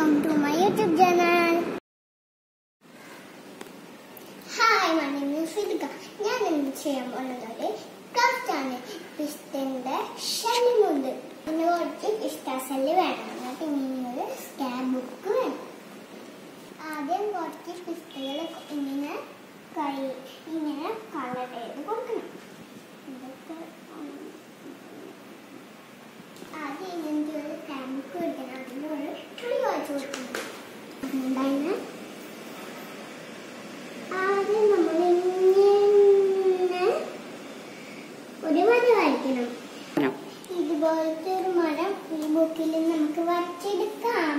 welcome to my YouTube channel. Hi my name is Ritika. ഞാൻ ഇന്ന് ചെയ്യാൻ പോകുന്നത് ഒരു ക്രാഫ്റ്റ് ആണ് പിസ്തന്റെ ഷെല്ലുമുണ്ട് പിന്നെ കുറച്ച് പിസ്ത ഷെല്ല് വേണം എന്നിട്ട് ഇങ്ങനെ ഒരു സ്കാബ് ബുക്ക് വേണം ആദ്യം കുറച്ച് പിസ്തകൾ ഇങ്ങനെ കൈ ഇങ്ങനെ കളർ ചെയ്ത് കൊടുക്കണം ഇതൊക്കെ ഉം, ആദ്യം ഇങ്ങനത്തെ ഒരു ടാങ്ക് എടുക്കണം അതിന് ഒരു തുണി വായിച്ചു കൊടുക്കണം അതുകൊണ്ടാണ് ആദ്യം നമ്മൾ ഇങ്ങനെ ഒരു വര വരയ്ക്കണം ഇതുപോലത്തെ ഒരു മരം ഈ ബുക്കിൽ നമുക്ക് വരച്ചെടുക്കാം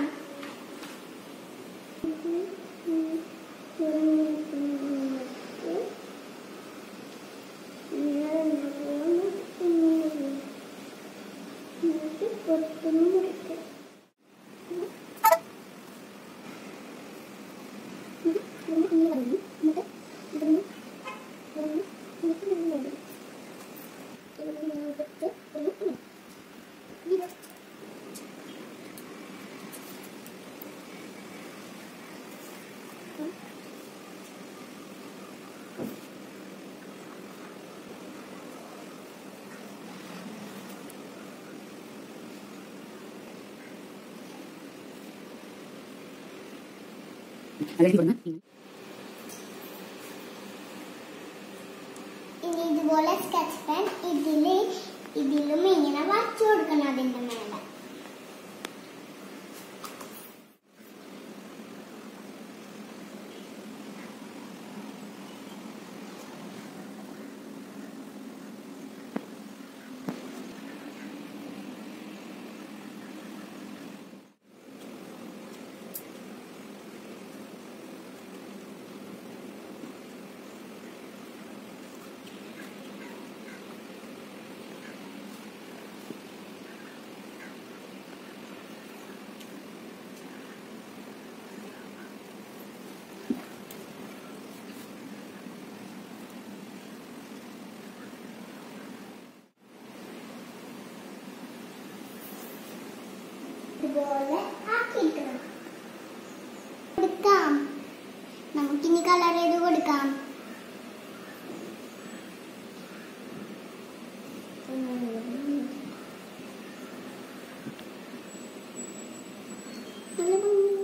അതെടുത്ത് കൊടുന്ന് ഇനി ഇതുപോലെ സ്കെച്ച് പെൻ ഇതില് ഇതിലും ഇങ്ങനെ വരച്ചു കൊടുക്കണം അതിന്റെ മേലെ ഇതുപോലെ ആക്കിയിരിക്കണം കൊടുക്കാം നമുക്കിനി കളർ ചെയ്ത് കൊടുക്കാം നല്ല ഭംഗി.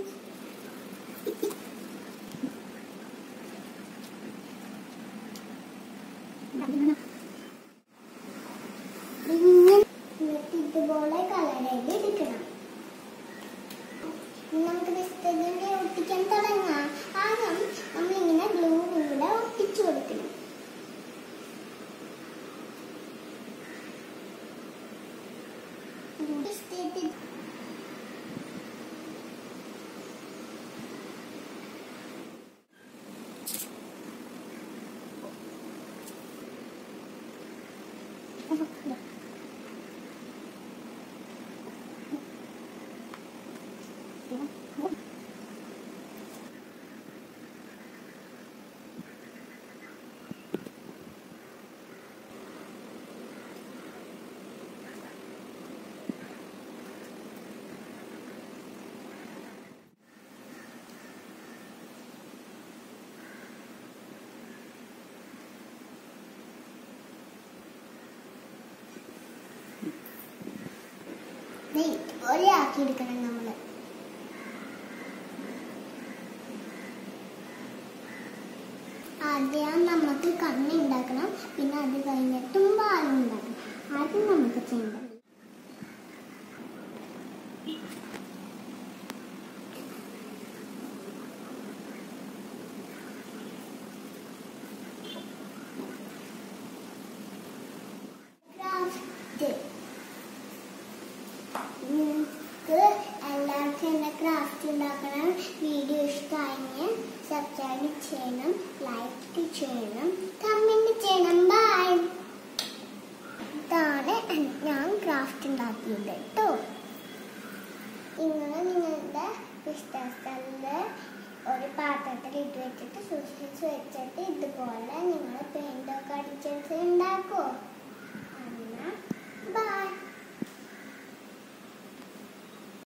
ഇങ്ങനെ എന്നിട്ട് ഇതുപോലെ കളർ ചെയ്ത് എടുക്കണം ഇനി നമുക്ക് പുസ്തകത്തിന്റെ ഒട്ടിക്കാൻ തുടങ്ങാം ആദ്യം നമ്മളിങ്ങനെ ഗ്ലൂ ഇവിടെ ഒട്ടിച്ചു കൊടുക്കണം പുസ്തകത്തിൽ ദേ ഇതുപോലെ ആക്കിയെടുക്കണം നമ്മള് ആദ്യം നമുക്ക് കണ്ണ് ഉണ്ടാക്കണം പിന്നെ അത് കഴിഞ്ഞിട്ടും പാലും ഉണ്ടാക്കണം ആദ്യം നമുക്ക് ചെയ്യേണ്ടത് ക്രാഫ്റ്റ് നിങ്ങൾക്ക് എല്ലാവർക്കും എൻ്റെ ക്രാഫ്റ്റ് ഉണ്ടാക്കണ വീഡിയോ ഇഷ്ടമായെങ്കിൽ സബ്സ്ക്രൈബ് ചെയ്യണം ലൈക്ക് ചെയ്യണം കമൻറ്റ് ചെയ്യണം ബൈ ഇതാണ് ഞാൻ ക്രാഫ്റ്റ് ഉണ്ടാക്കിയത് കേട്ടോ നിങ്ങൾ നിങ്ങളുടെ ഇഷ്ടസ്ഥലില് ഒരു പാത്രത്തിൽ ഇട്ട് വെച്ചിട്ട് സൂക്ഷിച്ച് വെച്ചിട്ട് ഇതുപോലെ നിങ്ങൾ പെയിൻ്റൊക്കെ അടിച്ചിട്ട് ഉണ്ടാക്കുമോ